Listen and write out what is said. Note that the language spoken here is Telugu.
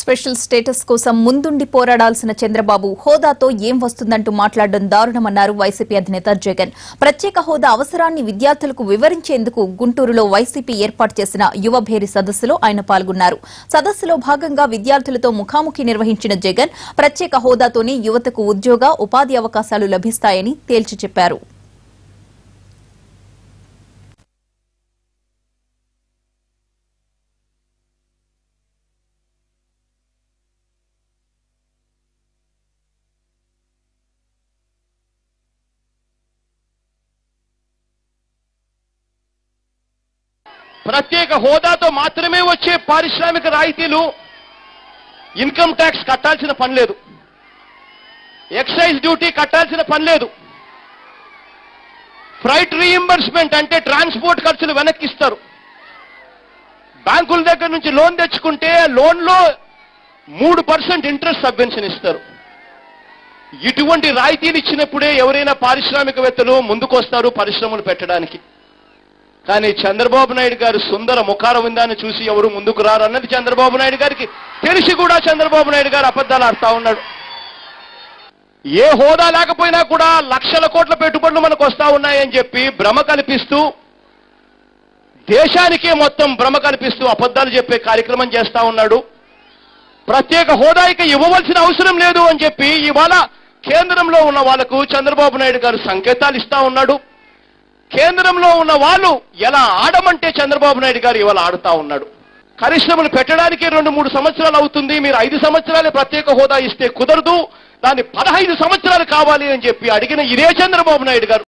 స్పెషల్ స్టేటస్ కోసం ముందుండి పోరాడాల్సిన చంద్రబాబు హోదాతో ఏం వస్తుందంటూ మాట్లాడడం దారుణమన్నారు వైసీపీ అధినేత జగన్ ప్రత్యేక హోదా అవసరాన్ని విద్యార్థులకు వివరించేందుకు గుంటూరులో వైసీపీ ఏర్పాటు చేసిన యువభేరి సదస్సులో ఆయన పాల్గొన్నారు సదస్సులో భాగంగా విద్యార్థులతో ముఖాముఖి నిర్వహించిన జగన్ ప్రత్యేక హోదాతోనే యువతకు ఉద్యోగ ఉపాధి అవకాశాలు లభిస్తాయని తేల్చి చెప్పారు ప్రత్యేక హోదాతో మాత్రమే వచ్చే పారిశ్రామిక రాయితీలు ఇన్కమ్ ట్యాక్స్ కట్టాల్సిన పని లేదు ఎక్సైజ్ డ్యూటీ కట్టాల్సిన పని లేదు ఫ్రైట్ రీఇంబర్స్మెంట్ అంటే ట్రాన్స్పోర్ట్ ఖర్చులు వెనక్కిస్తారు బ్యాంకుల దగ్గర నుంచి లోన్ తెచ్చుకుంటే లోన్లో మూడు పర్సెంట్ ఇంట్రెస్ట్ సబ్వెన్షన్ ఇస్తారు ఇటువంటి రాయితీలు ఇచ్చినప్పుడే ఎవరైనా పారిశ్రామికవేత్తలు ముందుకొస్తారు పరిశ్రమలు పెట్టడానికి కానీ చంద్రబాబు నాయుడు గారు సుందర ముఖార విందాన్ని చూసి ఎవరు ముందుకు రారు అన్నది చంద్రబాబు నాయుడు గారికి తెలిసి కూడా చంద్రబాబు నాయుడు గారు అబద్ధాలు ఆడుతా ఉన్నాడు ఏ హోదా లేకపోయినా కూడా లక్షల కోట్ల పెట్టుబడులు మనకు వస్తా ఉన్నాయని చెప్పి భ్రమ కల్పిస్తూ దేశానికే మొత్తం భ్రమ కల్పిస్తూ అబద్ధాలు చెప్పే కార్యక్రమం చేస్తా ఉన్నాడు ప్రత్యేక హోదా ఇక ఇవ్వవలసిన అవసరం లేదు అని చెప్పి ఇవాళ కేంద్రంలో ఉన్న వాళ్లకు చంద్రబాబు నాయుడు గారు సంకేతాలు ఇస్తా ఉన్నాడు కేంద్రంలో ఉన్న వాళ్ళు ఎలా ఆడమంటే చంద్రబాబు నాయుడు గారు ఇవాళ ఆడుతా ఉన్నాడు పరిశ్రమలు పెట్టడానికి రెండు మూడు సంవత్సరాలు అవుతుంది మీరు ఐదు సంవత్సరాలే ప్రత్యేక హోదా ఇస్తే కుదరదు దాన్ని పదహైదు సంవత్సరాలు కావాలి అని చెప్పి అడిగిన ఇదే చంద్రబాబు నాయుడు గారు